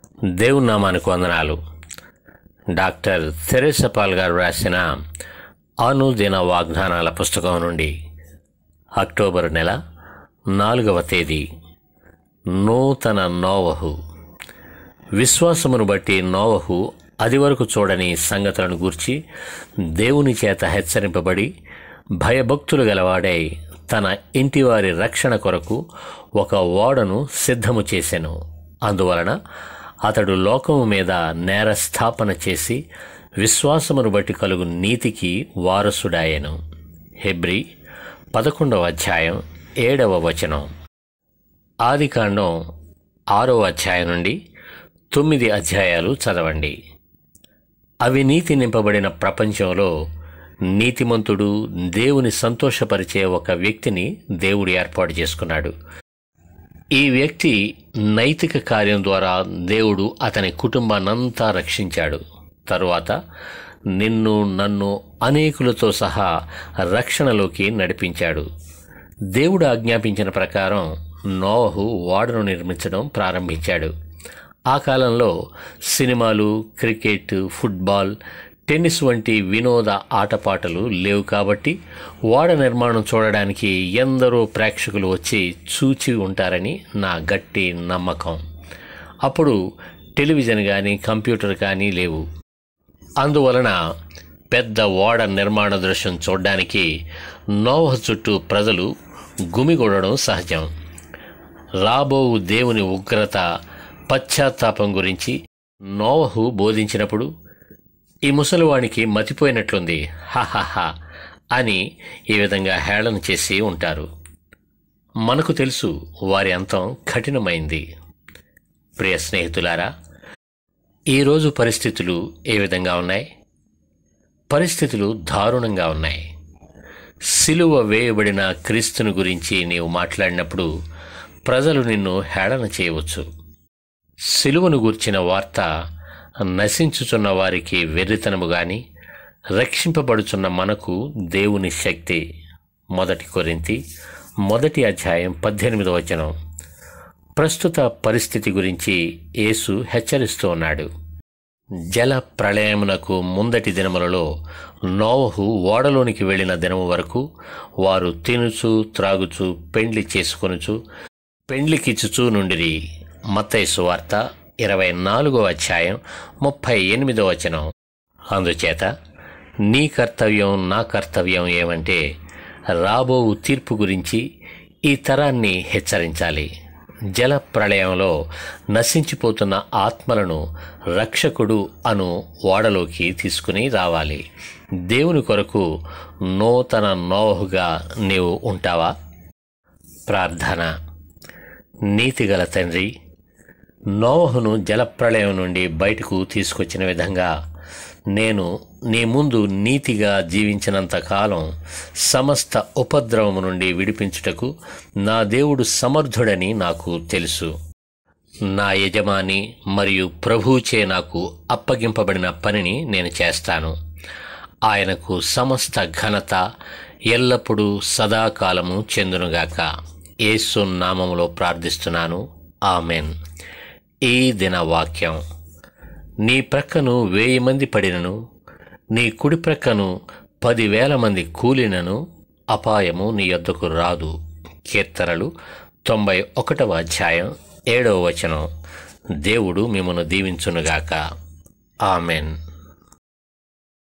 దేవుని నామానికి వందనాలు డాక్టర్ థెరెసపాల్ గారు రాసిన అనుదిన వాగ్దానాల పుస్తకం నుండి అక్టోబర్ నెల నాలుగవ తేదీ నూతన నోవహు విశ్వాసమును బట్టి నోవహు అది వరకు చూడని సంగతులను గూర్చి దేవుని చేత హెచ్చరింపబడి భయభక్తులు గలవాడై తన ఇంటివారి రక్షణ కొరకు ఒక ఓడను సిద్ధము చేసెను అందువలన అతడు లోకము మీద నేరస్థాపన చేసి విశ్వాసమును బట్టి కలుగు నీతికి వారసుడాయెను హెబ్రి పదకొండవ అధ్యాయం ఏడవ వచనం ఆదికాండం ఆరో అధ్యాయం నుండి తొమ్మిది అధ్యాయాలు చదవండి అవినీతి నింపబడిన ప్రపంచంలో నీతిమంతుడు దేవుని సంతోషపరిచే ఒక వ్యక్తిని దేవుడు ఏర్పాటు చేసుకున్నాడు ఈ వ్యక్తి నైతిక కార్యం ద్వారా దేవుడు అతని కుటుంబాన్నంతా రక్షించాడు తరువాత నిన్ను నన్ను అనేకులతో సహా రక్షణలోకి నడిపించాడు దేవుడు ఆజ్ఞాపించిన ప్రకారం నోవహు ఓడను నిర్మించడం ప్రారంభించాడు ఆ కాలంలో సినిమాలు క్రికెట్ ఫుట్బాల్ టెన్నిస్ వంటి వినోద ఆటపాటలు లేవు కాబట్టి ఓడ నిర్మాణం చూడడానికి ఎందరో ప్రేక్షకులు వచ్చి చూచి ఉంటారని నా గట్టి నమ్మకం అప్పుడు టెలివిజన్ కానీ కంప్యూటర్ కానీ లేవు అందువలన పెద్ద ఓడ నిర్మాణ దృశ్యం చూడడానికి నోవహ చుట్టూ ప్రజలు గుమిగూడడం సహజం రాబోవు దేవుని ఉగ్రత పశ్చాత్తాపం గురించి నోవహు బోధించినప్పుడు ఈ ముసలివానికి మతిపోయినట్లుంది హాహాహా అని ఈ విధంగా హేళన చేసి ఉంటారు మనకు తెలుసు వారి అంతం కఠినమైంది ప్రియ స్నేహితులారా ఈరోజు పరిస్థితులు ఏ విధంగా ఉన్నాయి పరిస్థితులు దారుణంగా ఉన్నాయి సిలువ వేయబడిన క్రీస్తుని గురించి నీవు మాట్లాడినప్పుడు ప్రజలు నిన్ను హేళన చేయవచ్చు సిలువను గూర్చిన వార్త నశించుచున్న వారికి వెర్రితనము గాని రక్షింపబడుచున్న మనకు దేవుని శక్తి మొదటి కొరింతి మొదటి అధ్యాయం పద్దెనిమిదవ వచనం ప్రస్తుత పరిస్థితి గురించి యేసు హెచ్చరిస్తూ ఉన్నాడు జల ప్రళయమునకు ముందటి దినములలో నోవహు ఓడలోనికి వెళ్ళిన దినము వరకు వారు తినుచు త్రాగుచు పెండ్లి చేసుకొనుచు పెండ్లికిచ్చుచూ నుండిరి మత్తయి వార్త ఇరవై నాలుగో అధ్యాయం ముప్పై ఎనిమిదో వచనం అందుచేత నీ కర్తవ్యం నా కర్తవ్యం ఏమంటే రాబోవు తీర్పు గురించి ఈ తరాన్ని హెచ్చరించాలి జల ప్రళయంలో నశించిపోతున్న ఆత్మలను రక్షకుడు అను ఓడలోకి తీసుకుని రావాలి దేవుని కొరకు నూతన నోహుగా నీవు ఉంటావా ప్రార్థన నీతిగల తండ్రి నోవహును జలప్రళయం నుండి బయటకు తీసుకొచ్చిన విధంగా నేను నీ ముందు నీతిగా జీవించినంత కాలం సమస్త ఉపద్రవము నుండి విడిపించుటకు నా దేవుడు సమర్థుడని నాకు తెలుసు నా యజమాని మరియు ప్రభువుచే నాకు అప్పగింపబడిన పనిని నేను చేస్తాను ఆయనకు సమస్త ఘనత ఎల్లప్పుడూ సదాకాలము చెందునుగాక యేసు నామములో ప్రార్థిస్తున్నాను ఆమెన్ ఈ దిన వాక్యం నీ ప్రక్కను వెయ్యి మంది పడినను నీ కుడి ప్రక్కను పదివేల మంది కూలినను అపాయము నీ యొద్దకు రాదు కీర్తనలు తొంభై ఒకటవ అధ్యాయం ఏడవ వచనం దేవుడు మిమ్మను దీవించునుగాక ఆమెన్